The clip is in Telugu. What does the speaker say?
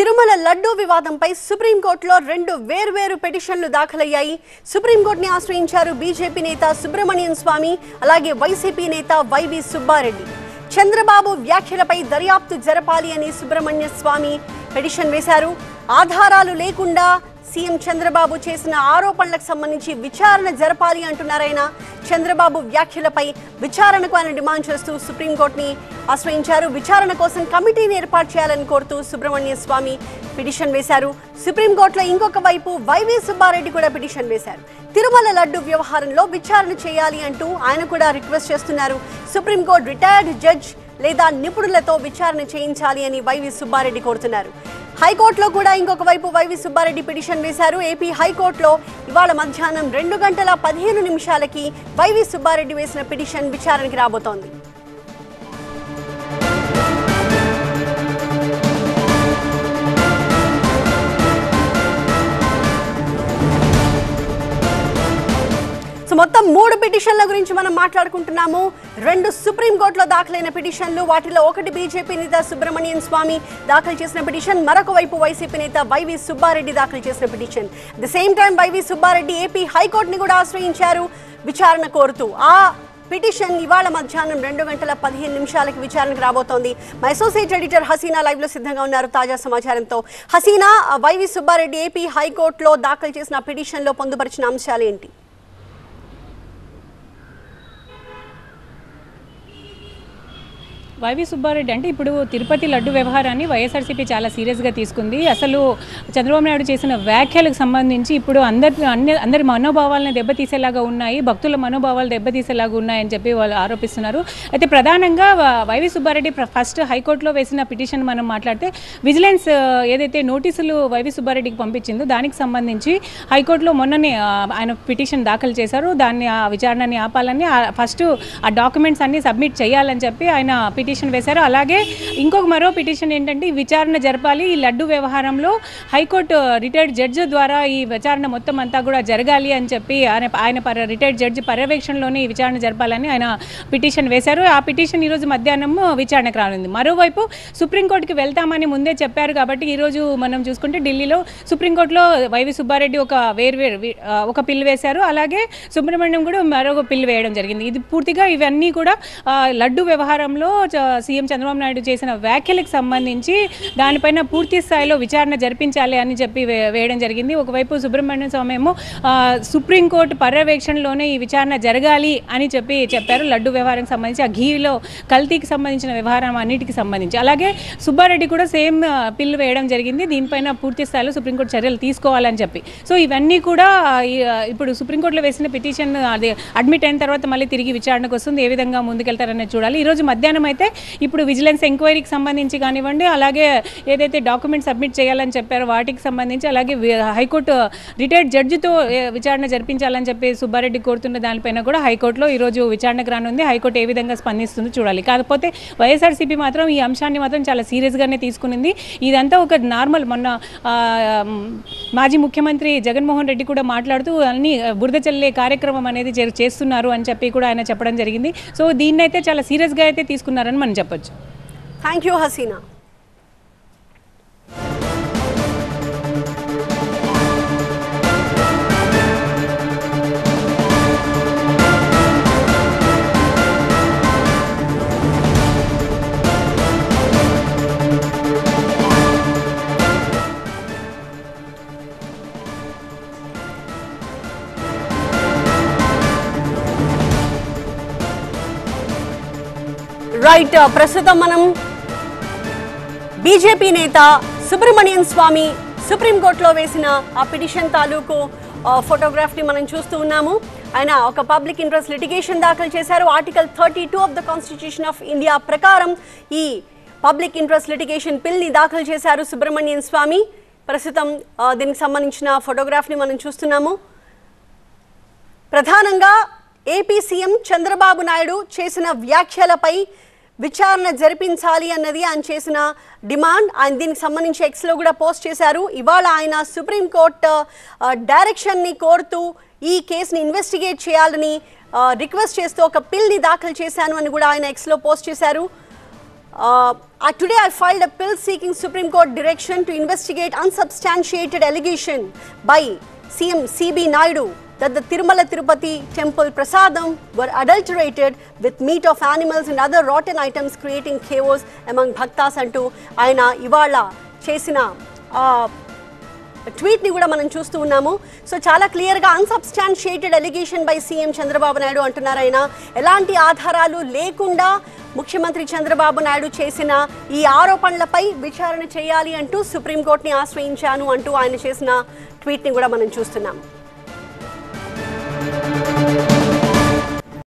తిరుమల లడ్డూ వివాదంపై సుప్రీంకోర్టులో రెండు వేర్వేరు పిటిషన్లు దాఖలయ్యాయి సుప్రీంకోర్టుని ఆశ్రయించారు బీజేపీ నేత సుబ్రహ్మణ్యం స్వామి అలాగే వైసీపీ నేత వైవి సుబ్బారెడ్డి చంద్రబాబు వ్యాఖ్యలపై దర్యాప్తు జరపాలి అని సుబ్రహ్మణ్య స్వామి పిటిషన్ వేశారు ఆధారాలు లేకుండా సీఎం చంద్రబాబు చేసిన ఆరోపణలకు సంబంధించి విచారణ జరపాలి అంటున్నారాయన చంద్రబాబు వ్యాఖ్యలపై విచారణకు ఆయన డిమాండ్ చేస్తూ సుప్రీంకోర్టుని ఆశ్రయించారు విచారణ కోసం కమిటీని ఏర్పాటు చేయాలని కోరుతూ సుబ్రహ్మణ్య స్వామి పిటిషన్ వేశారు సుప్రీంకోర్టులో ఇంకొక వైపు వైవి సుబ్బారెడ్డి కూడా పిటిషన్ వేశారు తిరుమల లడ్డు వ్యవహారంలో విచారణ చేయాలి అంటూ ఆయన కూడా రిక్వెస్ట్ చేస్తున్నారు సుప్రీంకోర్టు రిటైర్డ్ జడ్జ్ లేదా నిపుణులతో విచారణ చేయించాలి అని వైవి సుబ్బారెడ్డి కోరుతున్నారు హైకోర్టులో కూడా ఇంకొక వైపు వైవి సుబ్బారెడ్డి పిటిషన్ వేశారు ఏపీ హైకోర్టులో ఇవాళ మధ్యాహ్నం రెండు గంటల పదిహేను నిమిషాలకి వైవి సుబ్బారెడ్డి వేసిన పిటిషన్ విచారణకి రాబోతోంది సో మొత్తం మూడు పిటిషన్ల గురించి మనం మాట్లాడుకుంటున్నాము రెండు సుప్రీంకోర్టులో దాఖలైన పిటిషన్లు వాటిలో ఒకటి బీజేపీ నేత సుబ్రహ్మణ్యం స్వామి దాఖలు చేసిన పిటిషన్ మరొక వైపు వైసీపీ నేత వైవి సుబ్బారెడ్డి దాఖలు చేసిన petition the same time YV Subba Reddy AP హైకోర్టుని కూడా ఆశ్రయించారు విచారణ కోరుతూ ఆ పిటిషన్ ఇవాళ మధ్యాహ్నం రెండు గంటల పదిహేను నిమిషాలకి విచారణకు రాబోతోంది మా అసోసియేట్ ఎడిటర్ హసీనా లైవ్ లో సిద్ధంగా ఉన్నారు తాజా సమాచారంతో హసీనా వైవి సుబ్బారెడ్డి ఏపీ హైకోర్టులో దాఖలు చేసిన పిటిషన్ లో పొందుపరిచిన అంశాలు ఏంటి వైవి సుబ్బారెడ్డి అంటే ఇప్పుడు తిరుపతి లడ్డు వ్యవహారాన్ని వైఎస్ఆర్సీపీ చాలా సీరియస్గా తీసుకుంది అసలు చంద్రబాబు నాయుడు చేసిన వ్యాఖ్యలకు సంబంధించి ఇప్పుడు అందరి అన్ని అందరి మనోభావాలను దెబ్బతీసేలాగా ఉన్నాయి భక్తుల మనోభావాలు దెబ్బతీసేలాగా ఉన్నాయని చెప్పి వాళ్ళు ఆరోపిస్తున్నారు అయితే ప్రధానంగా వ- వైవి సుబ్బారెడ్డి ప్ర- ఫస్ట్ హైకోర్టులో వేసిన పిటిషన్ మనం మాట్లాడితే విజిలెన్స్ ఆ, ఏదైతే నోటీసులు వైవి సుబ్బారెడ్డికి పంపించిందో దానికి సంబంధించి హైకోర్టులో మొన్ననే ఆ, ఆయన పిటిషన్ దాఖలు చేశారు దాన్ని ఆ విచారణని ఆపాలని ఆ ఫస్ట్ ఆ డాక్యుమెంట్స్ అన్ని సబ్మిట్ చేయాలని చెప్పి ఆయన పిటిషన్ వేశారు అలాగే ఇంకొక మరో పిటిషన్ ఏంటంటే ఈ విచారణ జరపాలి ఈ లడ్డు వ్యవహారంలో హైకోర్టు రిటైర్డ్ జడ్జి ద్వారా ఈ విచారణ మొత్తం అంతా కూడా జరగాలి అని చెప్పి ఆయన ఆయన పర రిటైర్డ్ జడ్జి పర్యవేక్షణలోనే ఈ విచారణ జరపాలని ఆయన పిటిషన్ వేశారు ఆ పిటిషన్ ఈరోజు మధ్యాహ్నం విచారణకు రానుంది మరోవైపు సుప్రీంకోర్టుకి వెళ్తామని ముందే చెప్పారు కాబట్టి ఈరోజు మనం చూసుకుంటే ఢిల్లీలో సుప్రీంకోర్టులో వైవి సుబ్బారెడ్డి ఒక వేర్వేరు వి- ఆ, ఒక పిల్ వేశారు అలాగే సుబ్రహ్మణ్యం కూడా మరొక పిల్ వేయడం జరిగింది ఇది పూర్తిగా ఇవన్నీ కూడా ఆ, లడ్డు వ్యవహారంలో చ- సీఎం చంద్రబాబు నాయుడు చేసిన వ్యాఖ్యలకు సంబంధించి దానిపైన పూర్తి స్థాయిలో విచారణ జరిపించాలి అని చెప్పి వే- వేయడం జరిగింది ఒకవైపు సుబ్రహ్మణ్యం స్వామి ఏమో ఆ, సుప్రీంకోర్టు పర్యవేక్షణలోనే ఈ విచారణ జరగాలి అని చెప్పి చెప్పారు లడ్డు వ్యవహారానికి సంబంధించి ఆ ఘీలో కల్తీకి సంబంధించిన వ్యవహారం అన్నిటికి సంబంధించి అలాగే సుబ్బారెడ్డి కూడా సేమ్ పిల్లు వేయడం జరిగింది దీనిపైన పూర్తి స్థాయిలో సుప్రీంకోర్టు చర్యలు తీసుకోవాలని చెప్పి సో ఇవన్నీ కూడా ఆ, ఈ- ఆ, ఇప్పుడు సుప్రీంకోర్టులో వేసిన పిటిషన్ అది అడ్మిట్ అయిన తర్వాత మళ్ళీ తిరిగి విచారణకు వస్తుంది ఏ విధంగా ముందుకెళ్తారనేది చూడాలి ఈరోజు మధ్యాహ్నం అయితే ఇప్పుడు విజిలెన్స్ ఎంక్వైరీకి సంబంధించి కానివ్వండి అలాగే ఏదైతే డాక్యుమెంట్ సబ్మిట్ చేయాలని చెప్పారో వాటికి సంబంధించి అలాగే వి- హైకోర్టు రిటైర్డ్ జడ్జితో ఏ, విచారణ జరిపించాలని చెప్పి సుబ్బారెడ్డి కోరుతున్న దానిపైన కూడా హైకోర్టులో ఈరోజు విచారణకు రానుంది హైకోర్టు ఏ విధంగా స్పందిస్తుందో చూడాలి కాకపోతే వైఎస్ఆర్సీపీ మాత్రం ఈ అంశాన్ని మాత్రం చాలా సీరియస్గానే తీసుకునింది ఇదంతా ఒక నార్మల్ మొన్న ఆ, మ్, మాజీ ముఖ్యమంత్రి జగన్మోహన్ రెడ్డి కూడా మాట్లాడుతూ అన్ని బురద చల్లే కార్యక్రమం అనేది జరు- చేస్తున్నారు అని చెప్పి కూడా ఆయన చెప్పడం జరిగింది సో దీన్ని అయితే చాలా సీరియస్గా అయితే తీసుకున్నారని మనం చెప్పొచ్చు థ్యాంక్ యూ హసీనా రైట్ ప్రస్తుతం మనం బీజేపీ నేత సుబ్రహ్మణ్యం స్వామి సుప్రీంకోర్టులో వేసిన ఆ పిటిషన్ తాలూకు ఆ, ఫోటోగ్రాఫ్ ని మనం చూస్తూ ఉన్నాము ఆయన ఒక పబ్లిక్ ఇంట్రెస్ట్ లిటిగేషన్ దాఖలు చేశారు article thirty two of the constitution of India ప్రకారం ఈ పబ్లిక్ ఇంట్రెస్ట్ లిటిగేషన్ బిల్ ని దాఖలు చేశారు సుబ్రహ్మణ్యం స్వామి ప్రస్తుతం ఆ, దీనికి సంబంధించిన ఫోటోగ్రాఫ్ ని మనం చూస్తున్నాము ప్రధానంగా ఏపీ సీఎం చంద్రబాబు నాయుడు చేసిన వ్యాఖ్యలపై విచారణ జరిపించాలి అన్నది ఆయన చేసిన డిమాండ్ ఆయన దీనికి సంబంధించి ఎక్స్లో కూడా పోస్ట్ చేశారు ఇవాళ ఆయన సుప్రీంకోర్టు డైరెక్షన్ని కోరుతూ ఈ కేసుని ఇన్వెస్టిగేట్ చేయాలని రిక్వెస్ట్ చేస్తూ ఒక పిల్ని దాఖలు చేశాను అని కూడా ఆయన ఎక్స్లో పోస్ట్ చేశారు Uh, uh, today, I filed a bill seeking Supreme Court direction to investigate unsubstantiated allegation by CM CB Naidu that the Tirumala Tirupati temple prasadam were adulterated with meat of animals and other rotten items, creating chaos among bhaktas అంటూ ఆయన ఇవాళ చేసిన uh, ట్వీట్ ని కూడా మనం చూస్తూ ఉన్నాము సో చాలా క్లియర్ గా unsubstantiated allegation by CM Chandrababu Naidu అంటున్నారు ఆయన ఎలాంటి ఆధారాలు లేకుండా ముఖ్యమంత్రి చంద్రబాబు నాయుడు చేసిన ఈ ఆరోపణలపై విచారణ చేయాలి అంటూ సుప్రీంకోర్టుని ఆశ్రయించాను అంటూ ఆయన చేసిన ట్వీట్ ని కూడా మనం చూస్తున్నాము